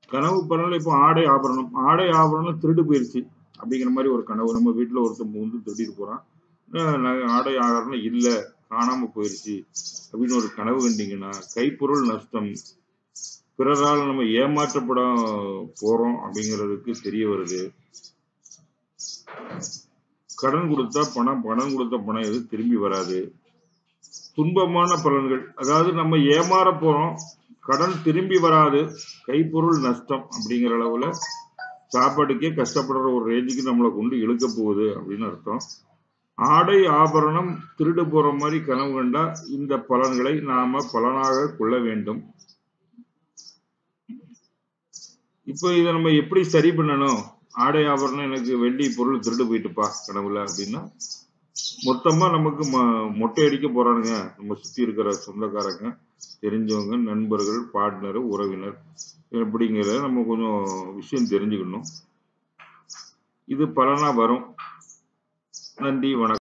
கனவு பலன்ல இப்போ ஆடை ஆபரணம் ஆடை ஆபரணம் திருடு போயிருச்சு அப்படிங்கிற மாதிரி ஒரு கனவு நம்ம வீட்டுல ஒருத்தன் வந்து திருடிட்டு போறான் அஹ் நகை- ஆடை ஆபரணம் இல்ல காணாம போயிருச்சு அப்படின்னு ஒரு கனவு கண்டீங்கன்னா கைப்பொருள் நஷ்டம் பிறரால் நம்ம ஏமாற்றப்பட போறோம் அப்படிங்கிறதுக்கு தெரிய வருது கடன் கொடுத்தா பணம் பணம் கொடுத்த பணம் எது திரும்பி வராது துன்பமான பலன்கள் அதாவது நம்ம ஏமாற போறோம் கடன் திரும்பி வராது கைப்பொருள் நஷ்டம் அப்படிங்கிற அளவுல சாப்பாட்டுக்கே கஷ்டப்படுற ஒரு ரேஞ்சுக்கு நம்மளை கொண்டு இழுக்க போகுது அப்படின்னு அர்த்தம் ஆடை ஆபரணம் திருடு போற மாதிரி கனவு கண்டா இந்த பலன்களை நாம பலனாக கொள்ள வேண்டும் இப்போ இதை நம்ம எப்படி சரி பண்ணணும் ஆடை ஆபரணம் எனக்கு வெள்ளி பொருள் திருடு போயிட்டுப்பா கனவுல அப்படின்னா மொத்தமா நமக்கு ம- மொட்டை அடிக்க போறானுங்க நம்ம சுத்தி இருக்கிற சொந்தக்காரங்க தெரிஞ்சவங்க நண்பர்கள் பார்ட்னர் உறவினர் எப்படிங்கிறத நம்ம கொஞ்சம் விஷயம் தெரிஞ்சுக்கணும் இது பலனா வரும் நன்றி வணக்கம்